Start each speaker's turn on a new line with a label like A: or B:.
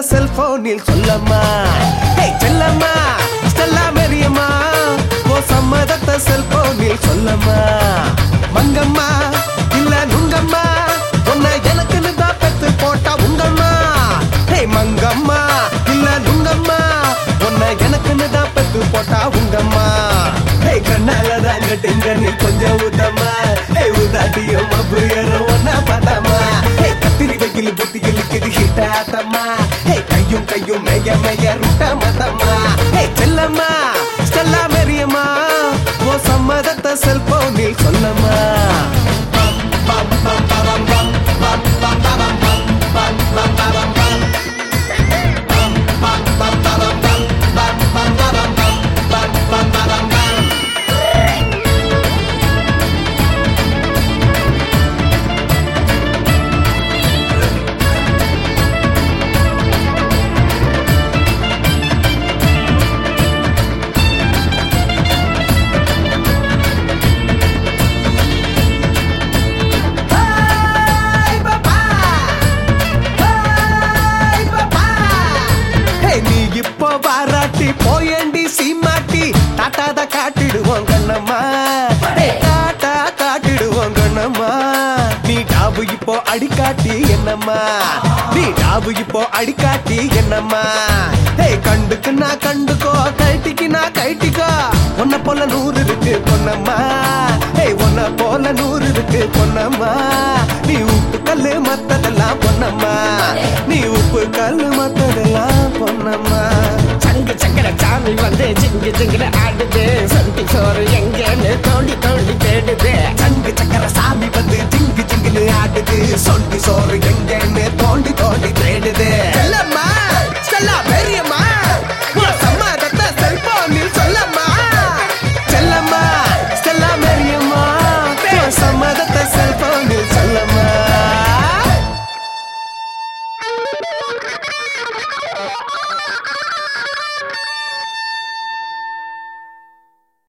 A: செல்போனில் சொல்லம்மா ஹே செல்லம்மா ஸ்டெல்லா மெரியம்மா ஓ சம்மதத்தை செல்போனில் சொல்லம்மா மங்கம்மா இல்ல நுங்கம்மா உன்னை எனக்குன்னு தான் பெத்து போட்டா உங்கம்மா ஹே மங்கம்மா இல்ல நுங்கம்மா உன்னை எனக்குன்னு தான் பெத்து போட்டா உங்கம்மா ஹே கண்ணால தான் கட்டுங்க நீ கொஞ்சம் ஊத்தம்மா ஹே உதாட்டியும் அப்புறம் ஒன்னா பதம்மா ஹே கத்திரி வெயில் புத்தி இழுக்குது ஹிட்டாத்தம்மா ஹே கையும் கையும் மேய மேய ருட்ட மதம்மா ஹே செல்லம்மா ஸ்டெல்லா மெரியம்மா ஓ சம்மதத்தை செல்போனில் சொல்லம்மா ஹே, நீ இப்போ பாராட்டி போயண்டி சீமாட்டி டாட்டாத காட்டிடுவோம் கண்ணம்மா ஹே, டாட்டா காட்டிடுவோம் கண்ணம்மா நீ டாபு இப்போ அடிக்காட்டி என்னம்மா நீ டாபு இப்போ அடிக்காட்டி என்னம்மா ஹே கண்டுக்கு நான் கண்டுக்கோ கைட்டிக்கு நான் கைட்டிக்கோ உன்னை போல நூறு இருக்கு பொன்னம்மா ஹே உன்னை போல நூறு இருக்கு பொன்னம்மா நீ உப்பு கல்லு மத்ததெல்லாம் பொன்னம்மா நீ உப்பு கல்லு மத்ததெல்லாம் பொன்னம்மா
B: சங்கு சக்கர சாமி வந்து ஜிங்கு ஜிங்குல ஆடுது சந்தி சோறு எங்கன்னு தோண்டி தோண்டி தேடுது
A: சங்கு சக்கர